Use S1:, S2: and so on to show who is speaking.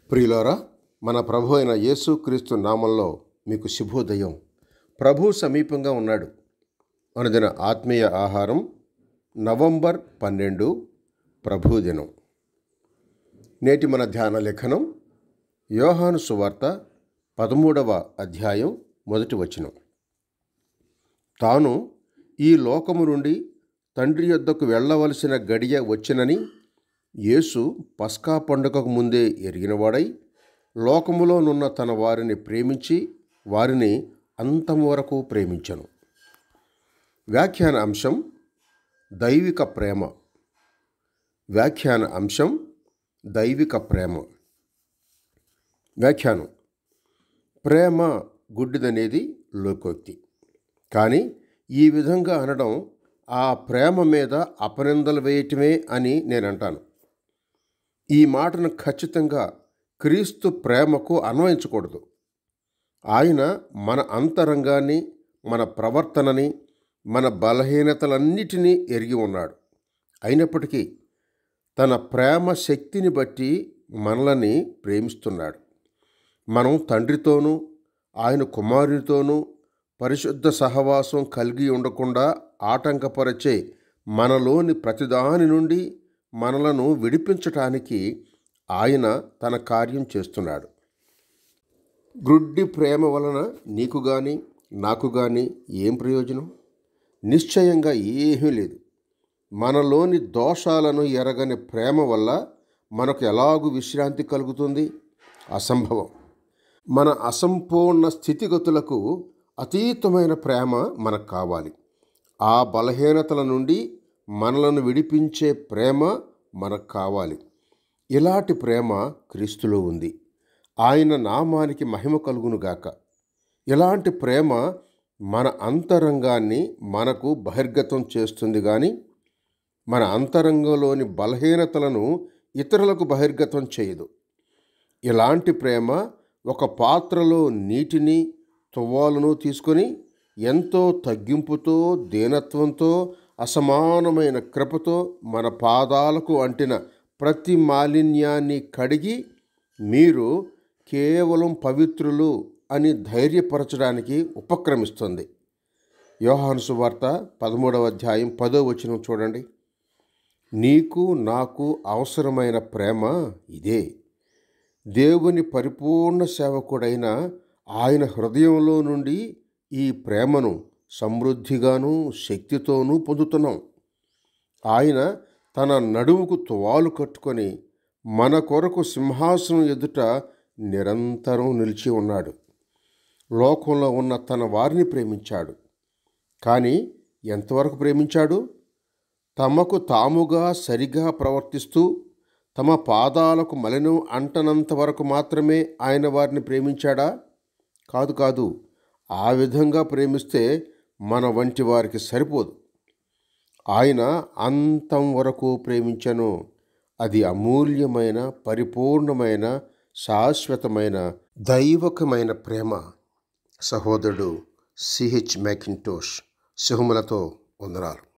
S1: ప్రియులారా మన ప్రభు అయిన యేసుక్రీస్తు నామంలో మీకు శుభోదయం ప్రభు సమీపంగా ఉన్నాడు అనుదిన ఆత్మీయ ఆహారం నవంబర్ పన్నెండు ప్రభు దినం నేటి మన ధ్యాన లేఖనం యోహాను సువార్త పదమూడవ అధ్యాయం మొదటి వచనం తాను ఈ లోకము నుండి తండ్రి యొద్దకు వెళ్ళవలసిన గడియ వచ్చినని యేసు పస్కా పండుగకు ముందే ఎరిగినవాడై లోకములోనున్న తన వారిని ప్రేమించి వారిని అంతం వరకు ప్రేమించను వ్యాఖ్యాన అంశం దైవిక ప్రేమ వ్యాఖ్యాన అంశం దైవిక ప్రేమ వ్యాఖ్యానం ప్రేమ గుడ్డిదనేది లోకోక్తి కానీ ఈ విధంగా అనడం ఆ ప్రేమ మీద అపనిందలు వేయటమే అని నేను అంటాను ఈ మాటను ఖచ్చితంగా క్రీస్తు ప్రేమకు అన్వయించకూడదు ఆయన మన అంతరంగాన్ని మన ప్రవర్తనని మన బలహీనతలన్నిటినీ ఎరిగి ఉన్నాడు అయినప్పటికీ తన ప్రేమ శక్తిని బట్టి మనలని ప్రేమిస్తున్నాడు మనం తండ్రితోనూ ఆయన కుమారునితోనూ పరిశుద్ధ సహవాసం కలిగి ఉండకుండా ఆటంకపరిచే మనలోని ప్రతిదాని నుండి మనలను విడిపించటానికి ఆయన తన కార్యం చేస్తున్నాడు గ్రుడ్డి ప్రేమ వలన నీకు కానీ నాకు కానీ ఏం ప్రయోజనం నిశ్చయంగా ఏమీ లేదు మనలోని దోషాలను ఎరగని ప్రేమ వల్ల మనకు ఎలాగూ విశ్రాంతి కలుగుతుంది అసంభవం మన అసంపూర్ణ స్థితిగతులకు అతీతమైన ప్రేమ మనకు కావాలి ఆ బలహీనతల నుండి మనలను విడిపించే ప్రేమ మనకు కావాలి ఇలాంటి ప్రేమ క్రీస్తులో ఉంది ఆయన నామానికి మహిమ కలుగునుగాక ఇలాంటి ప్రేమ మన అంతరంగాన్ని మనకు బహిర్గతం చేస్తుంది కానీ మన అంతరంగంలోని బలహీనతలను ఇతరులకు బహిర్గతం చేయదు ఇలాంటి ప్రేమ ఒక పాత్రలో నీటిని తువ్వాలను తీసుకొని ఎంతో తగ్గింపుతో దీనత్వంతో అసమానమైన కృపతో మన పాదాలకు అంటిన ప్రతి మాలిన్యాన్ని కడిగి మీరు కేవలం పవిత్రులు అని ధైర్యపరచడానికి ఉపక్రమిస్తుంది యోహాను సువార్త పదమూడవ అధ్యాయం పదో వచనం చూడండి నీకు నాకు అవసరమైన ప్రేమ ఇదే దేవుని పరిపూర్ణ సేవకుడైన ఆయన హృదయంలో నుండి ఈ ప్రేమను సమృద్ధిగాను శక్తితోనూ పొందుతున్నాం ఆయన తన నడుముకు తువాలు కట్టుకొని మన కొరకు సింహాసనం ఎదుట నిరంతరం నిలిచి ఉన్నాడు లోకంలో ఉన్న తన వారిని ప్రేమించాడు కానీ ఎంతవరకు ప్రేమించాడు తమకు తాముగా సరిగా ప్రవర్తిస్తూ తమ పాదాలకు మలినం అంటనంత వరకు మాత్రమే ఆయన వారిని ప్రేమించాడా కాదు కాదు ఆ విధంగా ప్రేమిస్తే మన వంటి వారికి సరిపోదు ఆయన అంతం వరకు ప్రేమించను అది అమూల్యమైన పరిపూర్ణమైన శాశ్వతమైన దైవకమైన ప్రేమ సహోదరుడు సిహెచ్ మ్యాకింటోష్ శుభములతో వందనాలు